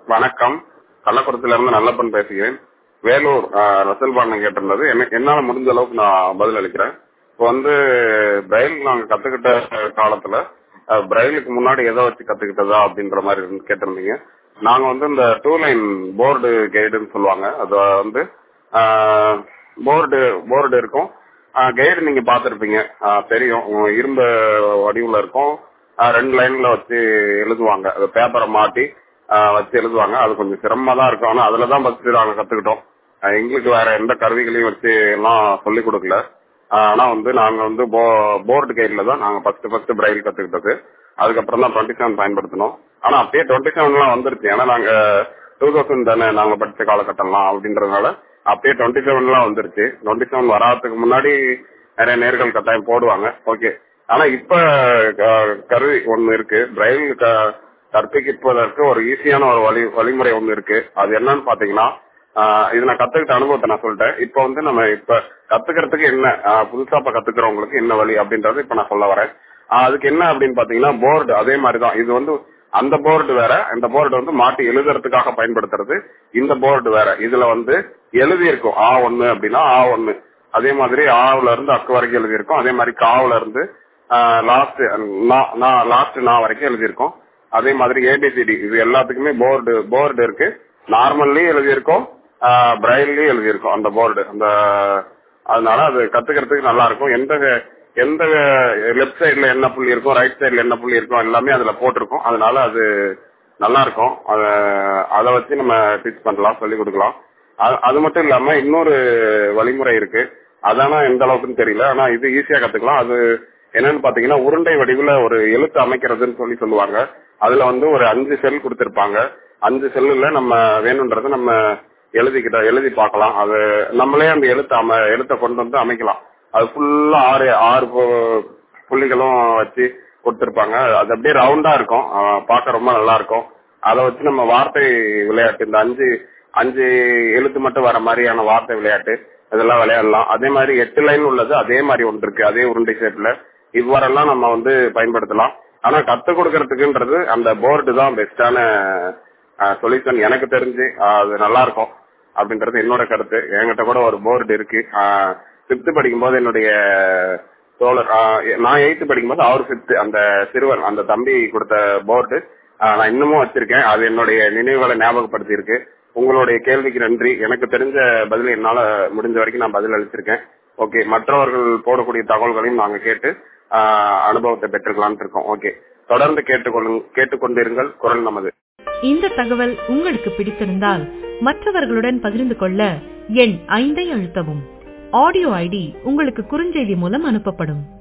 வணக்கம் கள்ளக்குளத்துல இருந்து நல்லப்பன் பேசுகிறேன் வேலூர் ஆஹ், ரசல் பாண்டன் கேட்டிருந்தது என்ன என்னால முடிஞ்ச அளவுக்கு நான் பதில் அளிக்கிறேன் இப்போ வந்து பிரெயில் நாங்க கத்துக்கிட்ட காலத்துல ஆஹ், பிரெயிலுக்கு முன்னாடி எதை வச்சு கத்துக்கிட்டதா அப்படின்ற மாதிரி இருந்து- கேட்டிருந்தீங்க நாங்க வந்து இந்த டூ லைன் போர்டு கைடுன்னு சொல்லுவாங்க அது வந்து போர்டு போர்டு இருக்கும் கைடு நீங்க பாத்திருப்பீங்க தெரியும் உங்க இரும்பு வடிவுல இருக்கும் ஆஹ், ரெண்டு லைன்ல வச்சு எழுதுவாங்க அது பேப்பரை மாட்டி ஆஹ், வச்சு எழுதுவாங்க அது கொஞ்சம் சிரமமா தான் இருக்கும் ஆனா அதுல தான் ஃபர்ஸ்ட் நாங்க கத்துக்கிட்டோம் ஆஹ், எங்களுக்கு வேற எந்த கருவிகளையும் வச்சு எல்லாம் சொல்லி கொடுக்கல ஆஹ், ஆனா வந்து நாங்க வந்து போர்டு கைட்ல தான் நாங்க ஃபர்ஸ்ட் ஃபர்ஸ்ட் பிரைல் கத்துக்கிட்டது அதுக்கப்புறம் தான் டுவெண்ட்டி செவன் பயன்படுத்தினோம் ஆனா அப்பயே டுவெண்ட்டி செவன்லாம் வந்துருச்சு ஏன்னா நாங்க டூ தௌசண்ட் தானே நாங்க படிச்ச காலகட்டம்லாம் அப்படின்றதுனால அப்பயே டுவெண்ட்டி செவன்லாம் வந்துருச்சு டுவெண்ட்டி செவன் வராதுக்கு முன்னாடி நிறைய நேர்கள் கட்டாயம் போடுவாங்க ஓகே ஆனா இப்ப க- கருவி ஒண்ணு இருக்கு பிரைல் கற்பிப்பதற்கு ஒரு ஈஸியான ஒரு வழி வழிமுறை ஒண்ணு இருக்கு அது என்னன்னு பாத்தீங்கன்னா ஆஹ் இது நான் கத்துக்கிட்ட அனுபவத்தை நான் சொல்லிட்டேன் இப்ப வந்து நம்ம இப்ப கத்துக்கிறதுக்கு என்ன ஆஹ் புதுசா இப்ப கத்துக்கிறவங்களுக்கு என்ன வழி அப்படின்றது இப்ப நான் சொல்ல வரேன் ஆஹ் அதுக்கு என்ன அப்படின்னு பாத்தீங்கன்னா போர்டு அதே மாதிரிதான் இது வந்து அந்த போர்டு வேற இந்த போர்டு வந்து மாட்டி எழுதுறதுக்காக பயன்படுத்துறது இந்த போர்டு வேற இதுல வந்து எழுதி இருக்கும் ஆ ஒண்ணு அப்படின்னா ஆ ஒண்ணு அதே மாதிரி ஆவுல இருந்து அக்கு வரைக்கும் எழுதி இருக்கும் அதே மாதிரி காவுல இருந்து லாஸ்ட் லாஸ்ட் நான் வரைக்கும் எழுதியிருக்கோம் அதே மாதிரி ஏபிசிடி இது எல்லாத்துக்குமே போர்டு போர்டு இருக்கு நார்மல்லயும் எழுதியிருக்கோம் பிரைல்லயும் எழுதியிருக்கோம் அந்த போர்டு அந்த அதனால அது கத்துக்கிறதுக்கு நல்லா இருக்கும் எந்த எந்த லெஃப்ட் சைடுல என்ன புள்ளி இருக்கும் ரைட் சைடுல என்ன புள்ளி இருக்கும் எல்லாமே அதுல போட்டிருக்கும் அதனால அது நல்லா இருக்கும் அத- அதை வச்சு நம்ம டீச் பண்ணலாம் சொல்லி கொடுக்கலாம் அது- அது மட்டும் இல்லாம இன்னொரு வழிமுறை இருக்கு அதானா எந்த அளவுக்குன்னு தெரியல ஆனா இது ஈஸியா கத்துக்கலாம் அது என்னன்னு பாத்தீங்கன்னா உருண்டை வடிவுல ஒரு எழுத்து அமைக்கிறதுன்னு சொல்லி சொல்லுவாங்க அதுல வந்து ஒரு அஞ்சு செல் கொடுத்திருப்பாங்க அஞ்சு செல்லுல நம்ம வேணும்ன்றத நம்ம எழுதிக்கிட்ட எழுதி பார்க்கலாம் அது நம்மளே அந்த எழுத்து அம எழுத்தை கொண்டு வந்து அமைக்கலாம் அது ஃபுல்லா ஆறு ஆறு பு- புள்ளிகளும் வச்சு கொடுத்திருப்பாங்க அது அப்படியே ரவுண்டா இருக்கும் அஹ் பார்க்க ரொம்ப நல்லா இருக்கும் அதை வச்சு நம்ம வார்த்தை விளையாட்டு இந்த அஞ்சு அஞ்சு எழுத்து மட்டும் வர மாதிரியான வார்த்தை விளையாட்டு இதெல்லாம் விளையாடலாம் அதே மாதிரி எட்டு லைன் உள்ளது அதே மாதிரி ஒன்று இருக்கு அதே உருண்டை ஷேப்ல இவ்வாறெல்லாம் நம்ம வந்து பயன்படுத்தலாம் ஆனா கத்து கொடுக்கறதுக்குன்றது அந்த போர்டு தான் பெஸ்டான சொல்யூஷன் எனக்கு தெரிஞ்சு அஹ், அது நல்லா இருக்கும் அப்படின்றது என்னோட கருத்து என்கிட்ட கூட ஒரு போர்டு இருக்கு பிப்த் படிக்கும்போது என்னுடைய தோழர் ஆஹ் நான் எயித்து படிக்கும்போது அவர் ஃபிஃப்த் அந்த சிறுவன் அந்த தம்பி கொடுத்த போர்டு நான் இன்னமும் வச்சிருக்கேன் அது என்னுடைய நினைவுகளை ஞாபகப்படுத்தி இருக்கு உங்களுடைய கேள்விக்கு நன்றி எனக்கு தெரிஞ்ச பதில் என்னால முடிஞ்ச வரைக்கும் நான் பதில் அளிச்சிருக்கேன் ஓகே மற்றவர்கள் போடக்கூடிய தகவல்களையும் நாங்க கேட்டு ஆஹ் அனுபவத்தை பெற்றுக்கலாம்னு இருக்கோம் ஓகே தொடர்ந்து கேட்டுக்கொள்ளுங்க கேட்டுக்கொண்டிருங்கள் குரல் நமது இந்த தகவல் உங்களுக்கு பிடித்திருந்தால் மற்றவர்களுடன் பகிர்ந்து கொள்ள எண் ஐந்தை அழுத்தவும் ஆடியோ ஐடி உங்களுக்கு குறுஞ்செய்தி மூலம் அனுப்பப்படும்